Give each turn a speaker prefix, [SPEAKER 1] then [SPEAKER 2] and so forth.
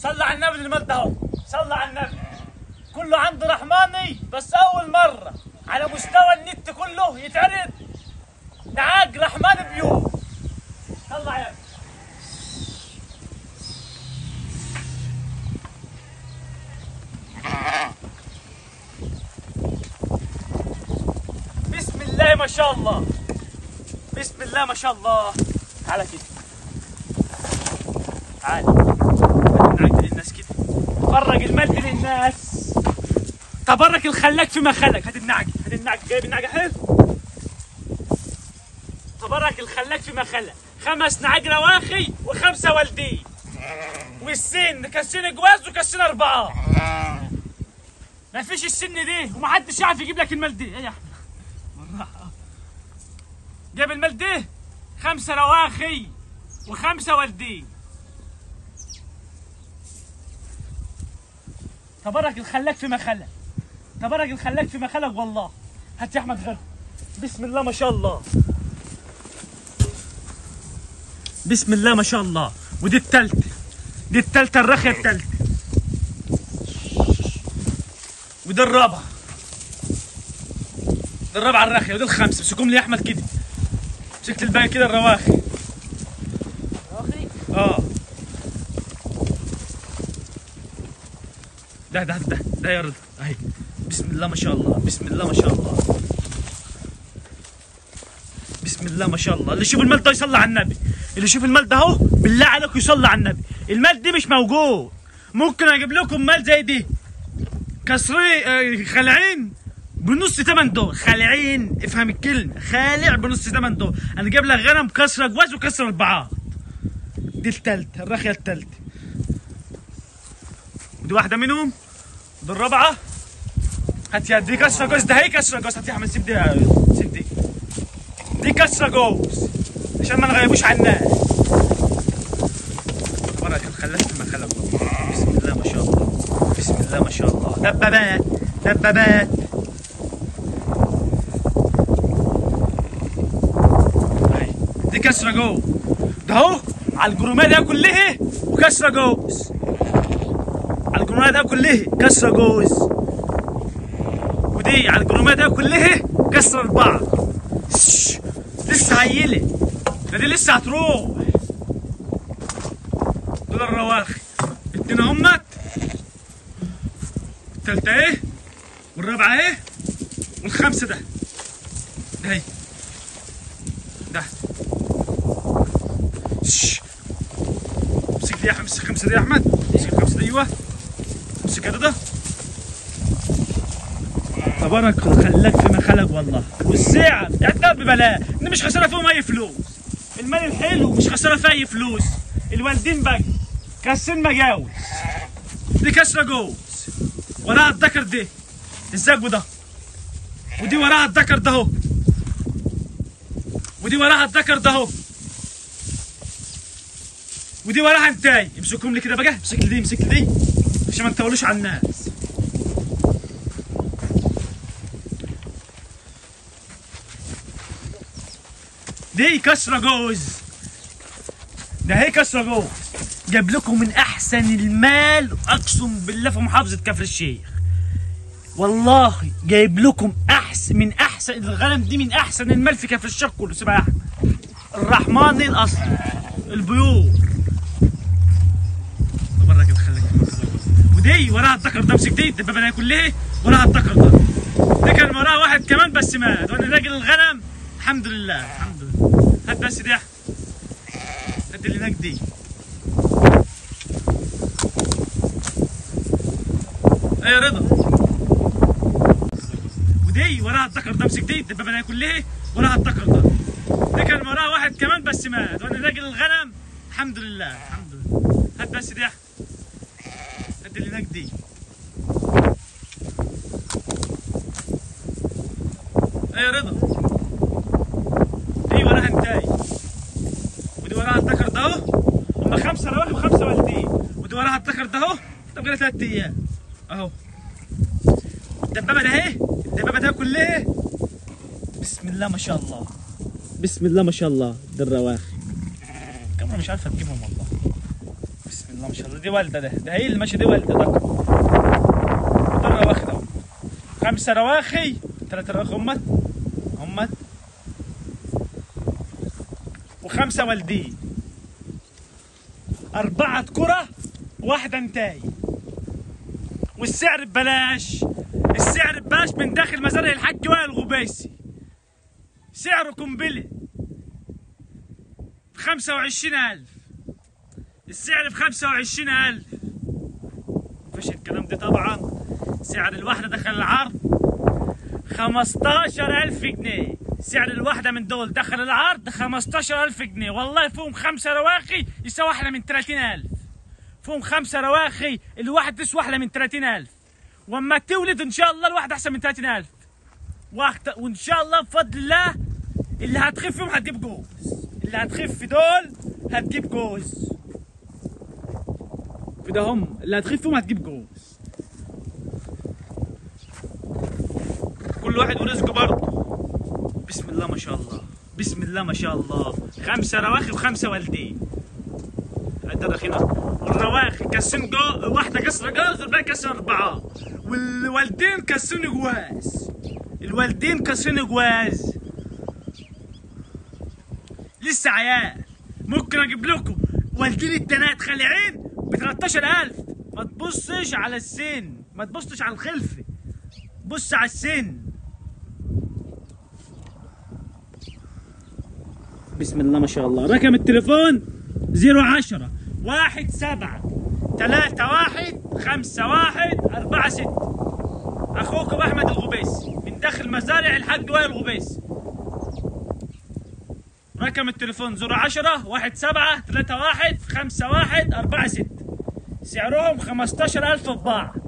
[SPEAKER 1] صلى على النبي المال ده اهو صلى على النبي كله عند رحماني بس اول مره على مستوى النت كله يتعرض نعاج رحمن بيوم طلع يا ابني. بسم الله ما شاء الله بسم الله ما شاء الله تعالى كده تعالى نعدل الناس كده فرج المد للناس تبرك الخلاك فيما خلق هات النعجة هات النعجة جايب النعجة حلو تبرك الخلاك فيما خلق خمس نعاج رواخي وخمسة والدين والسن كسين جواز وكسين أربعة ما فيش السن دي ومحدش يعرف يجيب لك المال دي ايه يا احمد بالراحة جاب المال دي خمسة رواخي وخمسة والدين تبارك الخلاك فيما خلق تبارك الخلاك فيما خلق والله هات يا احمد غير بسم الله ما شاء الله بسم الله ما شاء الله ودي التالتة دي التالتة الرخية التالتة ودي الرابعة دي الرابعة الرخية ودي الخامسة امسكهم لي يا احمد كده مسكت الباقي كده الرواخي
[SPEAKER 2] رواخي
[SPEAKER 1] اه ده ده ده ده يا رضا اهي بسم الله ما شاء الله بسم الله ما شاء الله بسم الله ما شاء الله اللي يشوف المال ده يصلي على النبي اللي يشوف المال ده اهو بالله عليكم يصلي على النبي المال دي مش موجود ممكن اجيب لكم مال زي دي كسري آه، خالعين بنص تمن دول خالعين افهم الكلمه خالع بنص تمن دول انا جايب لك غنم كسره جواز وكسره البعاض دي التالتة الرخية التالتة ودي واحدة منهم ودي الرابعة هات يا دي كسرة جوز ده هي كسرة جوز هات يا أحمد سيب دي سيب دي دي كسرة جوز عشان ما نغيبوش على الناس ورقة الخلاف ما خلق بسم الله ما شاء الله بسم الله ما شاء الله دبابات دبابات أهي. دي كسرة جوز ده اهو على الجرومات ده كلها وكسره جوز على الجرومات ده كلها كسره جوز ودي على الجرومات ده كلها كسره اربعه شش. لسه عيله ده دي لسه هتروح دول الرواخي الاتنين همت التالتة ايه والرابعة ايه والخامسة ده ده هي ده شش. امسك دي يا احمد امسك خمسه دي يا احمد امسك خمسه دي ايوه امسك كده ده تبارك خلاك فيما خلق والله والسعر اعتبر ببلاش انت مش خساره فيهم اي فلوس المال الحلو مش خساره فيه اي فلوس الوالدين بقى كسرين مجاوز دي كسره جوز وراها الذكر دي الزجو ده ودي وراها الذكر ده اهو ودي وراها الذكر ده اهو ودي وراها انتاي امسكهم لي كده بقى امسك لي دي امسك لي دي عشان ما نطولوش على الناس دي كسره جوز ده هي كسره جوز جاب لكم من احسن المال اقسم بالله في محافظه كفر الشيخ والله جايب لكم احسن من احسن الغنم دي من احسن المال في كفر الشيخ كله سيبها يا احمد الرحمن الاصلي البيور تبرك الخلاك ودي وراها الذكر ده مسك دي الدبابه ده كلها وراها الذكر ده ده كان وراها واحد كمان بس مات وانا راجل الغنم الحمد لله الحمد لله هات بس دي يا أحمد. هات اللي هناك دي ايه يا رضا ودي وراها الذكر ده مسك دي الدبابه ده كلها وراها الذكر ده ده كان وراها واحد كمان بس مات وانا راجل الغنم الحمد لله الحمد لله هات بس دي يا أحمد. هات اللي هناك دي ايه يا رضا دي وراها انتاي ودي وراها الذكر ده اهو هما خمسه رواحي وخمسه والدين ودي وراها الذكر ده اهو طب كده ثلاث ايام اهو الدبابه ده اهي الدبابه ده كلها بسم الله ما شاء الله بسم الله ما شاء الله ده الرواخي الكاميرا مش عارفه تجيبهم والله بسم الله الله ما شاء الله دي والده ده ده هي اللي ماشيه دي والده ده ودول رواخي ده خمسه رواخي ثلاث رواخي امت امت وخمسه والدين أربعة كرة واحدة انتاي والسعر ببلاش السعر ببلاش من داخل مزارع الحاج وائل الغبيسي سعره قنبلة بخمسة وعشرين ألف السعر بخمسة وعشرين ألف مفيش الكلام ده طبعا سعر الواحدة دخل العرض خمستاشر ألف جنيه سعر الواحدة من دول دخل العرض خمستاشر ألف جنيه والله فيهم خمسة رواخي يساوي أحلى من تلاتين ألف فيهم خمسة رواخي الواحد تسوى أحلى من تلاتين ألف وأما تولد إن شاء الله الواحد أحسن من تلاتين ألف واخت- وإن شاء الله بفضل الله اللي هتخف فيهم هتجيب جوز اللي هتخف دول هتجيب جوز في ده هم اللي هتخف فيهم هتجيب جوز كل واحد ورزقه برضه بسم الله ما شاء الله بسم الله ما شاء الله خمسة رواخي وخمسة والدين عدة دخينة والرواخي كسين جو واحدة كسرة جوز والباقي كسر أربعة والوالدين كسرين جواز الوالدين كسرين جواز لسه عيال ممكن اجيب لكم والدين التنات خليعين ب 13000 ما تبصش على السن ما تبصش على الخلفه بص على السن بسم الله ما شاء الله رقم التليفون 010 واحد سبعة ثلاثة واحد خمسة واحد أربعة ستة أخوكم أحمد الغبيسي من داخل مزارع الحاج وائل الغبيسي رقم التليفون 010 واحد سبعة ثلاثة واحد خمسة واحد أربعة ستة سعرهم 15000 في بعض